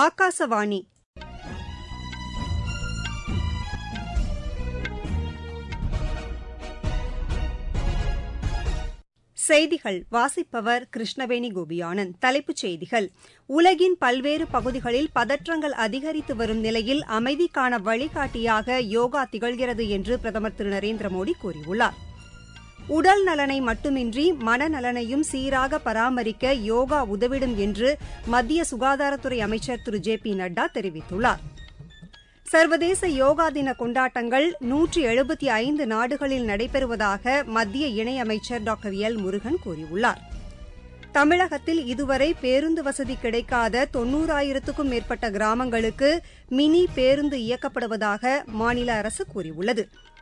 ஆகாசவாணி செய்திகள் வாசிப்பவர் கிருஷ்ணவேணி கோபியானந்த் தலைப்புச் செய்திகள் உலகின் பல்வேறு பகுதிகளில் பதற்றங்கள் அதிகரித்து வரும் நிலையில் அமைதிக்கான வழிகாட்டியாக யோகா திகழ்கிறது என்று பிரதமர் திரு நரேந்திர மோடி கூறியுள்ளார் உடல் நலனை மட்டுமின்றி மனநலனையும் சீராக பராமரிக்க யோகா உதவிடும் என்று மத்திய சுகாதாரத்துறை அமைச்சர் திரு ஜே பி நட்டா தெரிவித்துள்ளார் சர்வதேச யோகா தின கொண்டாட்டங்கள் நூற்றி எழுபத்தி ஐந்து நாடுகளில் நடைபெறுவதாக மத்திய இணையமைச்சர் டாக்டர் எல் முருகன் கூறியுள்ளார் தமிழகத்தில் இதுவரை பேருந்து வசதி கிடைக்காத தொன்னூறாயிரத்துக்கும் மேற்பட்ட கிராமங்களுக்கு மினி பேருந்து இயக்கப்படுவதாக மாநில அரசு கூறியுள்ளது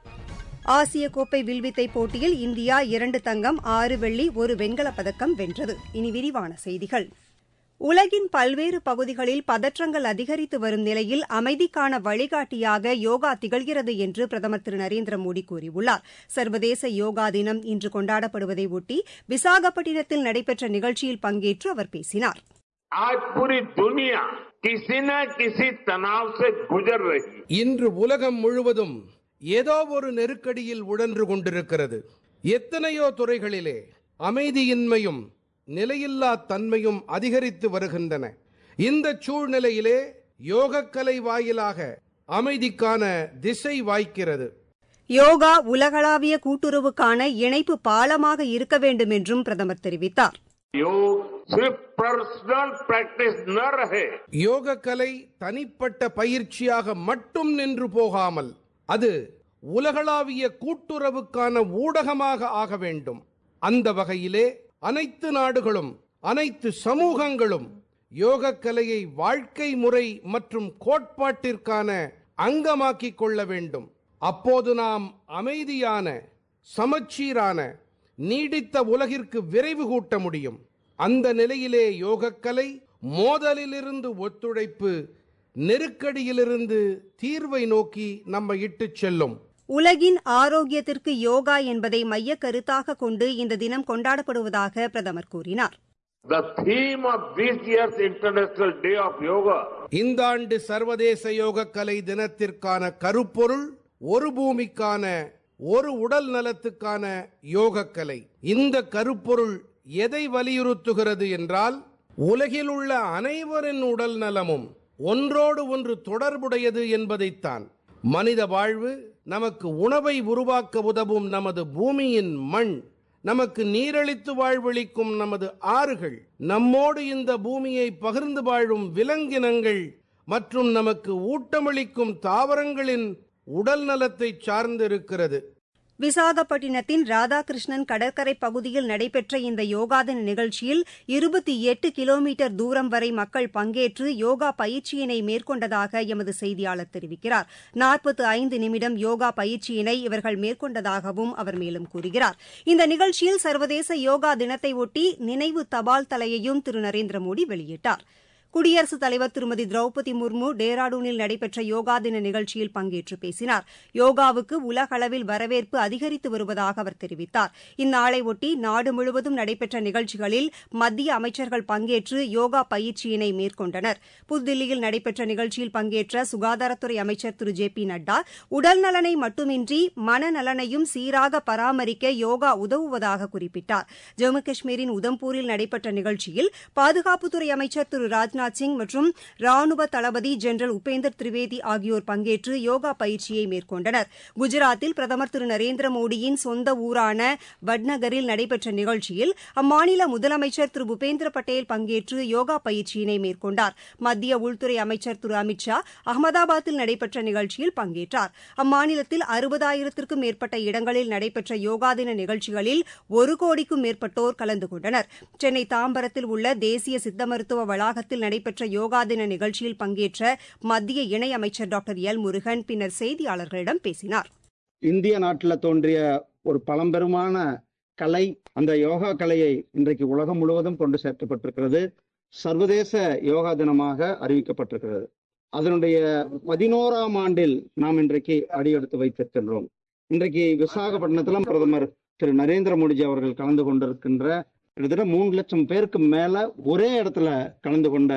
ஆசிய கோப்பை வில்வித்தை போட்டியில் இந்தியா இரண்டு தங்கம் ஆறு வெள்ளி ஒரு வெண்கலப் பதக்கம் வென்றது இனி விரிவான செய்திகள் உலகின் பல்வேறு பகுதிகளில் பதற்றங்கள் அதிகரித்து வரும் நிலையில் அமைதிக்கான வழிகாட்டியாக யோகா திகழ்கிறது என்று பிரதமர் திரு நரேந்திர மோடி கூறியுள்ளார் சர்வதேச யோகா தினம் இன்று கொண்டாடப்படுவதை ஒட்டி விசாகப்பட்டினத்தில் நடைபெற்ற நிகழ்ச்சியில் பங்கேற்று அவர் பேசினார் आज पूरी दुनिया किसी न किसी तनाव से गुजर रही இன்று உலகம் முழுவதும் ஏதோ ஒரு நெருக்கடியில் உழன்று கொண்டிருக்கிறது எத்தனையோ துறைகளிலே அமைதியின்மையும் நிலையில்லா தன்மையும் அதிகரித்து வருகின்றன இந்த சூழ்நிலையிலே யோகக்கலை வாயிலாக அமைதிக்கான திசை வாய்க்கிறது யோகா உலகளாவிய கூட்டுறவுக்கான இணைப்பு பாலமாக இருக்க வேண்டும் என்றும் பிரதமர் தெரிவித்தார் योग सिर्फ पर्सनल प्रैक्टिस न रहे யோகக்கலை தனிப்பட்ட பயிற்சியாக மட்டும் நின்று போகாமல் அது உலகளாவிய கூட்டுறவுக்கான ஊடகமாக ஆக வேண்டும் அந்த வகையிலே அனைத்து நாடுகளும் அனைத்து சமூகங்களும் யோகக்கலையை வாழ்க்கை முறை மற்றும் கோட்பாட்டிற்கான அங்கமாக்கிக் கொள்ள வேண்டும் அப்போது நாம் அமைதியான சமச்சீரான நீடித்த உலகிற்கு விரைவு கூட்ட முடியும் அந்த நிலையிலே யோகக்கலை மோதலிலிருந்து ஒத்துழைப்பு நெருக்கடியிலிருந்து தீர்வை நோக்கி நம்மை இட்டுச் செல்லும் உலகின் ஆரோக்கியத்திற்கு யோகா என்பதை மைய கருத்தாக கொண்டு இந்த தினம் கொண்டாடப்படுவதாக பிரதமர் கூறினார் The theme of this year's International Day of Yoga இந்த ஆண்டு சர்வதேச யோகக்கலை தினத்திற்கான கருப்பொருள் ஒரு பூமிக்கான ஒரு உடல் நலத்துக்கான யோகக்கலை இந்த கருப்பொருள் எதை வலியுறுத்துகிறது என்றால் உலகில் உள்ள அனைவரின் உடல் நலமும் ஒன்றோடு ஒன்று தொடர்புடையது என்பதைத்தான் மனித வாழ்வு நமக்கு உணவை உருவாக்க உதவும் நமது பூமியின் மண் நமக்கு நீரழித்து வாழ்வளிக்கும் நமது ஆறுகள் நம்மோடு இந்த பூமியை பகிர்ந்து வாழும் விலங்கினங்கள் மற்றும் நமக்கு ஊட்டமளிக்கும் தாவரங்களின் உடல் நலத்தை சார்ந்திருக்கிறது விசாகப்பட்டினத்தின் ராதாகிருஷ்ணன் கடற்கரை பகுதியில் நடைபெற்ற இந்த யோகாதின நிகழ்ச்சியில் இருபத்தி எட்டு கிலோமீட்டர் தூரம் வரை மக்கள் பங்கேற்று யோகா பயிற்சியினை மேற்கொண்டதாக எமது செய்தியாளர் தெரிவிக்கிறார் நாற்பத்து ஐந்து நிமிடம் யோகா பயிற்சியினை இவர்கள் மேற்கொண்டதாகவும் அவர் மேலும் கூறுகிறார் இந்த நிகழ்ச்சியில் சர்வதேச யோகா தினத்தை ஒட்டி நினைவு தபால் தலையையும் திரு நரேந்திர மோடி வெளியிட்டார் குடியரசுத் தலைவர் திருமதி திரௌபதி முர்மு டேராடூனில் நடைபெற்ற யோகா தின நிகழ்ச்சியில் பங்கேற்று பேசினார் யோகாவுக்கு உலக அளவில் வரவேற்பு அதிகரித்து வருவதாக அவர் தெரிவித்தார் இந்நாளையொட்டி நாடு முழுவதும் நடைபெற்ற நிகழ்ச்சிகளில் மத்திய அமைச்சர்கள் பங்கேற்று யோகா பயிற்சியினை மேற்கொண்டனர் புதுதில்லியில் நடைபெற்ற நிகழ்ச்சியில் பங்கேற்ற சுகாதாரத்துறை அமைச்சர் திரு ஜே பி நட்டா உடல் நலனை மட்டுமின்றி மனநலனையும் சீராக பராமரிக்க யோகா உதவுவதாக குறிப்பிட்டார் ஜம்மு காஷ்மீரின் உதம்பூரில் நடைபெற்ற நிகழ்ச்சியில் பாதுகாப்புத்துறை அமைச்சர் திரு ராஜ்நாத் ராஜ்நாத் சிங் மற்றும் ராணுவ தளபதி ஜெனரல் உபேந்தர் திரிவேதி ஆகியோர் பங்கேற்று யோகா பயிற்சியை மேற்கொண்டனர் குஜராத்தில் பிரதமர் திரு நரேந்திர மோடியின் சொந்த ஊரான வட்நகரில் நடைபெற்ற நிகழ்ச்சியில் அம்மாநில முதலமைச்சர் திரு பூபேந்திர பட்டேல் பங்கேற்று யோகா பயிற்சியினை மேற்கொண்டார் மத்திய உள்துறை அமைச்சர் திரு அமித் ஷா அகமதாபாத்தில் நடைபெற்ற நிகழ்ச்சியில் பங்கேற்றார் அம்மாநிலத்தில் அறுபதாயிரத்திற்கும் மேற்பட்ட இடங்களில் நடைபெற்ற யோகா தின நிகழ்ச்சிகளில் ஒரு கோடிக்கும் மேற்பட்டோர் கலந்து கொண்டனர் சென்னை தாம்பரத்தில் உள்ள தேசிய சித்த மருத்துவ வளாகத்தில் நடைபெற்ற யோகா தின நிகழ்ச்சியில் பங்கேற்ற மத்திய இணையமைச்சர் டாக்டர் எல் முருகன் பின்னர் செய்தியாளர்களிடம் பேசினார் இந்திய நாட்டில் தோன்றிய ஒரு பழம்பெருமான கலை அந்த யோகா கலையை இன்றைக்கு உலகம் முழுவதும் கொண்டு சேர்க்கப்பட்டிருக்கிறது சர்வதேச யோகா தினமாக அறிவிக்கப்பட்டிருக்கிறது அதனுடைய பதினோராம் ஆண்டில் நாம் இன்றைக்கு அடியெடுத்து வைத்திருக்கின்றோம் இன்றைக்கு விசாகப்பட்டினத்தில் பிரதமர் திரு நரேந்திர மோடிஜி அவர்கள் கலந்து கொண்டிருக்கின்ற கிட்டத்தட்ட மூணு லட்சம் பேருக்கு மேல ஒரே இடத்துல கலந்து கொண்ட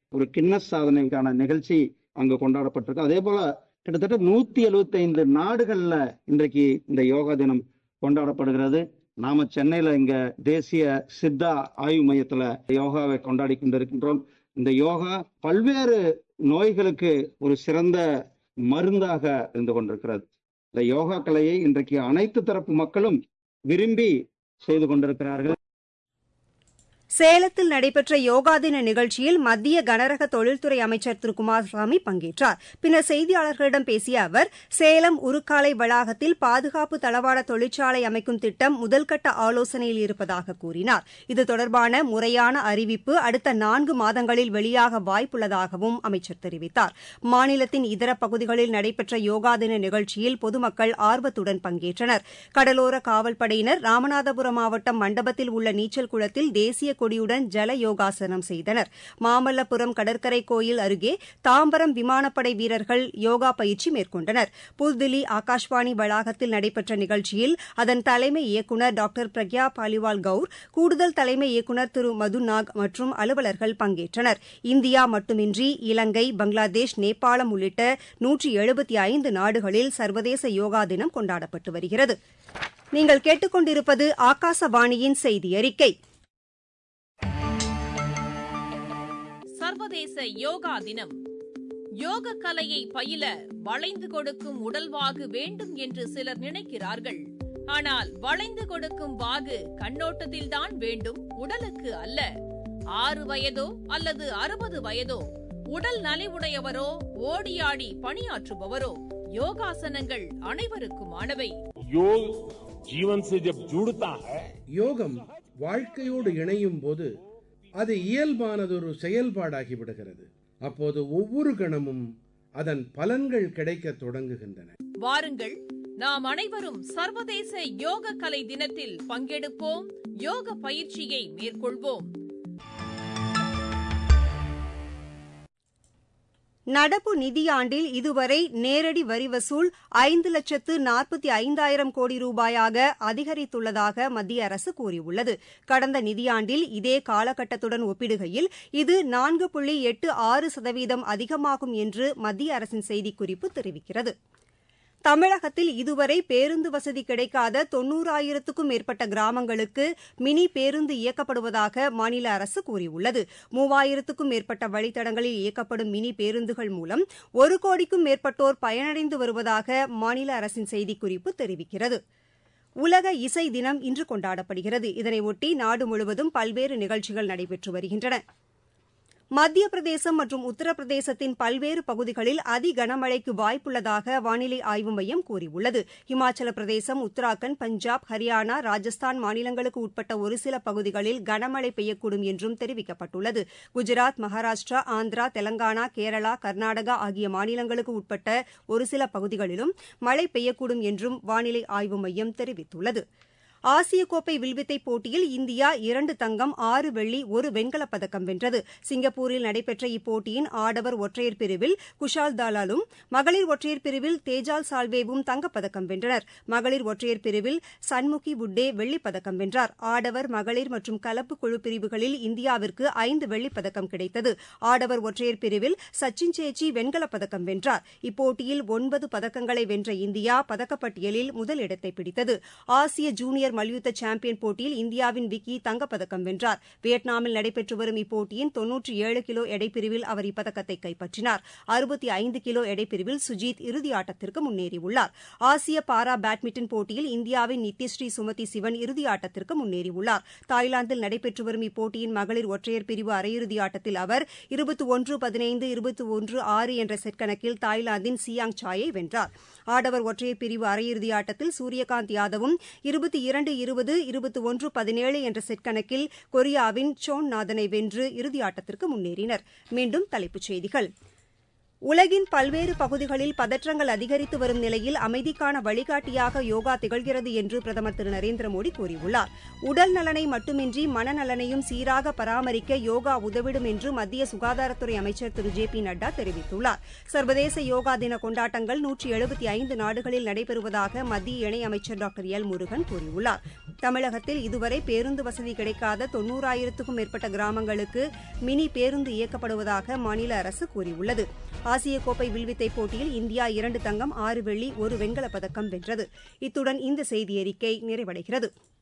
ஒரு கின்னஸ் சாதனைக்கான நிகழ்ச்சி அங்கு கொண்டாடப்பட்டிருக்கு அதே போல கிட்டத்தட்ட நூத்தி எழுபத்தி ஐந்து நாடுகள்ல இன்றைக்கு இந்த யோகா தினம் கொண்டாடப்படுகிறது நாம சென்னையில இங்க தேசிய சித்தா ஆய்வு மையத்துல யோகாவை கொண்டாடி கொண்டிருக்கின்றோம் இந்த யோகா பல்வேறு நோய்களுக்கு ஒரு சிறந்த மருந்தாக இருந்து கொண்டிருக்கிறது இந்த யோகா கலையை இன்றைக்கு அனைத்து தரப்பு மக்களும் விரும்பி செய்து கொண்டிருக்கிறார்கள் சேலத்தில் நடைபெற்ற யோகா தின நிகழ்ச்சியில் மத்திய கனரக தொழில்துறை அமைச்சர் திரு குமாரசாமி பங்கேற்றார் பின்னர் செய்தியாளர்களிடம் பேசிய அவர் சேலம் உருக்காலை வளாகத்தில் பாதுகாப்பு தளவாட தொழிற்சாலை அமைக்கும் திட்டம் முதல்கட்ட ஆலோசனையில் இருப்பதாக கூறினார் இது தொடர்பான முறையான அறிவிப்பு அடுத்த நான்கு மாதங்களில் வெளியாக வாய்ப்புள்ளதாகவும் அமைச்சர் தெரிவித்தார் மாநிலத்தின் இதர பகுதிகளில் நடைபெற்ற யோகா தின நிகழ்ச்சியில் பொதுமக்கள் ஆர்வத்துடன் பங்கேற்றனர் கடலோர காவல்படையினர் ராமநாதபுரம் மாவட்டம் மண்டபத்தில் உள்ள நீச்சல் குளத்தில் தேசிய கொடியுடன் ஜல யோகாசனம் செய்தனர் மாமல்லபுரம் கடற்கரை கோயில் அருகே தாம்பரம் விமானப்படை வீரர்கள் யோகா பயிற்சி மேற்கொண்டனர் புதுதில்லி ஆகாஷ்வாணி வளாகத்தில் நடைபெற்ற நிகழ்ச்சியில் அதன் தலைமை இயக்குநர் டாக்டர் பிரக்யா பாலிவால் கவுர் கூடுதல் தலைமை இயக்குநர் திரு மது நாக் மற்றும் அலுவலர்கள் பங்கேற்றனர் இந்தியா மட்டுமின்றி இலங்கை பங்களாதேஷ் நேபாளம் உள்ளிட்ட நூற்றி எழுபத்தி ஐந்து நாடுகளில் சர்வதேச யோகா தினம் கொண்டாடப்பட்டு வருகிறது நீங்கள் கேட்டுக்கொண்டிருப்பது ஆகாசவாணியின் செய்தி அறிக்கை சர்வதேச யோகா தினம் யோக கலையை பயில வளைந்து கொடுக்கும் உடல்வாகு வேண்டும் என்று சிலர் நினைக்கிறார்கள் ஆனால் வளைந்து கொடுக்கும் வாகு கண்ணோட்டத்தில்தான் வேண்டும் உடலுக்கு அல்ல ஆறு வயதோ அல்லது அறுபது வயதோ உடல் நலிவுடையவரோ ஓடியாடி பணியாற்றுபவரோ யோகாசனங்கள் அனைவருக்குமானவை योग जीवन से जब जुड़ता है யோகம் வாழ்க்கையோடு இணையும் போது அது இயல்பானதொரு செயல்பாடாகி விடுகிறது அப்போது ஒவ்வொரு கணமும் அதன் பலன்கள் கிடைக்கத் தொடங்குகின்றன வாருங்கள் நாம் அனைவரும் சர்வதேச யோக கலை தினத்தில் பங்கெடுப்போம் யோக பயிற்சியை மேற்கொள்வோம் நடப்பு நிதியாண்டில் இதுவரை நேரடி வரி வசூல் ஐந்து லட்சத்து நாற்பத்தி ஐந்தாயிரம் கோடி ரூபாயாக அதிகரித்துள்ளதாக மத்திய அரசு கூறியுள்ளது கடந்த நிதியாண்டில் இதே காலகட்டத்துடன் ஒப்பிடுகையில் இது நான்கு புள்ளி எட்டு ஆறு சதவீதம் அதிகமாகும் என்று மத்திய அரசின் செய்திக்குறிப்பு தெரிவிக்கிறது தமிழகத்தில் இதுவரை பேருந்து வசதி கிடைக்காத தொன்னூறாயிரத்துக்கும் மேற்பட்ட கிராமங்களுக்கு மினி பேருந்து இயக்கப்படுவதாக மாநில அரசு கூறியுள்ளது மூவாயிரத்துக்கும் மேற்பட்ட வழித்தடங்களில் இயக்கப்படும் மினி பேருந்துகள் மூலம் ஒரு கோடிக்கும் மேற்பட்டோர் பயனடைந்து வருவதாக மாநில அரசின் செய்திக்குறிப்பு தெரிவிக்கிறது உலக இசை தினம் இன்று கொண்டாடப்படுகிறது இதனையொட்டி நாடு முழுவதும் பல்வேறு நிகழ்ச்சிகள் நடைபெற்று வருகின்றன மத்திய பிரதேசம் மற்றும் உத்தரப்பிரதேசத்தின் பல்வேறு பகுதிகளில் அதி கனமழைக்கு வாய்ப்புள்ளதாக வானிலை ஆய்வு மையம் கூறியுள்ளது இமாச்சல பிரதேசம் உத்தராகண்ட் பஞ்சாப் ஹரியானா ராஜஸ்தான் மாநிலங்களுக்கு உட்பட்ட ஒரு சில பகுதிகளில் கனமழை பெய்யக்கூடும் என்றும் தெரிவிக்கப்பட்டுள்ளது குஜராத் மகாராஷ்டிரா ஆந்திரா தெலங்கானா கேரளா கர்நாடகா ஆகிய மாநிலங்களுக்கு உட்பட்ட ஒரு சில பகுதிகளிலும் மழை பெய்யக்கூடும் என்றும் வானிலை ஆய்வு மையம் தெரிவித்துள்ளது ஆசிய கோப்பை வில்வித்தை போட்டியில் இந்தியா இரண்டு தங்கம் ஆறு வெள்ளி ஒரு வெண்கலப் பதக்கம் வென்றது சிங்கப்பூரில் நடைபெற்ற இப்போட்டியின் ஆடவர் ஒற்றையர் பிரிவில் குஷால் தாலாலும் மகளிர் ஒற்றையர் பிரிவில் தேஜால் சால்வேவும் தங்கப்பதக்கம் வென்றனர் மகளிர் ஒற்றையர் பிரிவில் சண்முகி புட்டே வெள்ளிப் பதக்கம் வென்றார் ஆடவர் மகளிர் மற்றும் கலப்பு குழு பிரிவுகளில் இந்தியாவிற்கு ஐந்து வெள்ளிப் பதக்கம் கிடைத்தது ஆடவர் ஒற்றையர் பிரிவில் சச்சின் சேச்சி வெண்கலப் பதக்கம் வென்றார் இப்போட்டியில் ஒன்பது பதக்கங்களை வென்ற இந்தியா பதக்கப்பட்டியலில் முதலிடத்தை பிடித்தது ஆசிய ஜூனியர் மல்யுத்த சாம்பியன் போட்டியில் இந்தியாவின் விக்கி தங்கப்பதக்கம் வென்றார் வியட்நாமில் நடைபெற்று வரும் இப்போட்டியின் தொன்னூற்றி ஏழு கிலோ எடைப்பிரிவில் அவர் இப்பதக்கத்தை கைப்பற்றினார் அறுபத்தி ஐந்து கிலோ எடைப்பிரிவில் சுஜித் இறுதி ஆட்டத்திற்கு முன்னேறியுள்ளார் ஆசிய பாரா பேட்மிண்டன் போட்டியில் இந்தியாவின் நித்யஸ்ரீ சுமதி சிவன் இறுதி ஆட்டத்திற்கு முன்னேறியுள்ளார் தாய்லாந்தில் நடைபெற்று வரும் இப்போட்டியின் மகளிர் ஒற்றையர் பிரிவு அரையிறுதி ஆட்டத்தில் அவர் இருபத்தி ஒன்று பதினைந்து இருபத்தி ஒன்று ஆறு என்ற செட் கணக்கில் தாய்லாந்தின் சியாங் சாயை வென்றார் ஆடவர் ஒற்றையர் பிரிவு அரையிறுதி ஆட்டத்தில் சூரியகாந்த் யாதவும் இருபத்தி இரண்டு இருபது இருபத்தி ஒன்று பதினேழு என்ற செட் கணக்கில் கொரியாவின் சோன் நாதனை வென்று இறுதியாட்டத்திற்கு முன்னேறினர் மீண்டும் தலைப்புச் செய்திகள் உலகின் பல்வேறு பகுதிகளில் பதற்றங்கள் அதிகரித்து வரும் நிலையில் அமைதிக்கான வழிகாட்டியாக யோகா திகழ்கிறது என்று பிரதமர் திரு நரேந்திர மோடி கூறியுள்ளார் உடல் நலனை மட்டுமின்றி மனநலனையும் சீராக பராமரிக்க யோகா உதவிடும் என்று மத்திய சுகாதாரத்துறை அமைச்சர் திரு ஜே பி நட்டா தெரிவித்துள்ளார் சர்வதேச யோகா தின கொண்டாட்டங்கள் நூற்றி எழுபத்தி ஐந்து நாடுகளில் நடைபெறுவதாக மத்திய இணையமைச்சர் டாக்டர் எல் முருகன் கூறியுள்ளார் தமிழகத்தில் இதுவரை பேருந்து வசதி கிடைக்காத தொன்னூறாயிரத்துக்கும் மேற்பட்ட கிராமங்களுக்கு மினி பேருந்து இயக்கப்படுவதாக மாநில அரசு கூறியுள்ளது ஆசிய கோப்பை வில்வித்தை போட்டியில் இந்தியா இரண்டு தங்கம் ஆறு வெள்ளி ஒரு வெண்கலப் பதக்கம் வென்றது இத்துடன் இந்த செய்தியறிக்கை நிறைவடைகிறது